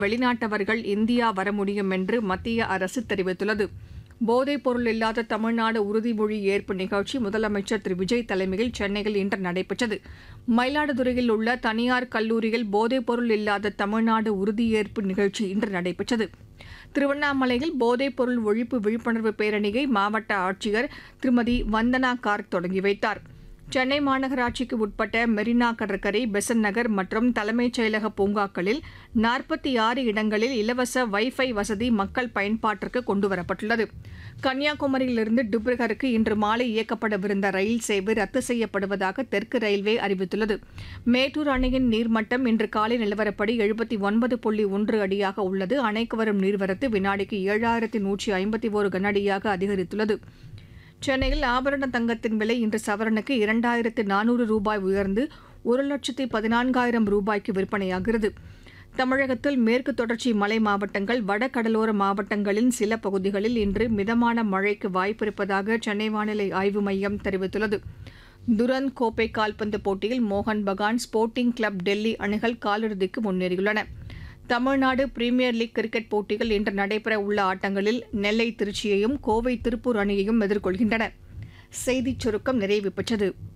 வெளிநாட்டவர்கள் இந்தியா வர முடியும் என்று மத்திய அரசு தெரிவித்துள்ளது போதைப் பொருள் இல்லாத தமிழ்நாடு உறுதிமொழி ஏற்பு நிகழ்ச்சி முதலமைச்சர் திரு விஜய் தலைமையில் சென்னையில் இன்று நடைபெற்றது மயிலாடுதுறையில் உள்ள தனியார் கல்லூரியில் போதைப் பொருள் இல்லாத தமிழ்நாடு உறுதியேற்பு நிகழ்ச்சி இன்று நடைபெற்றது திருவண்ணாமலையில் போதைப் பொருள் ஒழிப்பு விழிப்புணர்வு பேரணியை மாவட்ட ஆட்சியர் திருமதி வந்தனா கார்க் தொடங்கி வைத்தார் சென்னை மாநகராட்சிக்கு உட்பட்ட மெரினா கடற்கரை பெசன் நகர் மற்றும் தலைமைச் செயலக பூங்காக்களில் நாற்பத்தி ஆறு இடங்களில் இலவச வைஃபை வசதி மக்கள் பயன்பாட்டிற்கு கொண்டுவரப்பட்டுள்ளது கன்னியாகுமரியிலிருந்து டிப்ருகருக்கு இன்று மாலை இயக்கப்படவிருந்த ரயில் சேவை ரத்து செய்யப்படுவதாக தெற்கு ரயில்வே அறிவித்துள்ளது மேட்டூர் அணையின் நீர்மட்டம் இன்று காலை நிலவரப்படி எழுபத்தி ஒன்பது புள்ளி ஒன்று அடியாக உள்ளது அணைக்கு வரும் நீர்வரத்து வினாடிக்கு ஏழாயிரத்தி நூற்றி ஐம்பத்தி ஒரு கனஅடியாக அதிகரித்துள்ளது சென்னையில் ஆபரண தங்கத்தின் விலை இன்று சவரனுக்கு இரண்டாயிரத்து நானூறு ரூபாய் உயர்ந்து ஒரு லட்சத்தி பதினான்காயிரம் ரூபாய்க்கு விற்பனையாகிறது தமிழகத்தில் மேற்கு தொடர்ச்சி மலை மாவட்டங்கள் வடகடலோர மாவட்டங்களின் சில பகுதிகளில் இன்று மிதமான மழைக்கு வாய்ப்பிருப்பதாக சென்னை வானிலை ஆய்வு மையம் தெரிவித்துள்ளது துரந்த் கோப்பை கால்பந்து போட்டியில் மோகன் பகான் ஸ்போர்ட்டிங் கிளப் டெல்லி அணிகள் காலிறுதிக்கு முன்னேறியுள்ளன தமிழ்நாடு பிரீமியர் லீக் கிரிக்கெட் போட்டிகள் இன்று நடைபெற உள்ள ஆட்டங்களில் நெல்லை திருச்சியையும் கோவை திருப்பூர் அணியையும் எதிர்கொள்கின்றன செய்திச் சுருக்கம் நிறைவு பெற்றது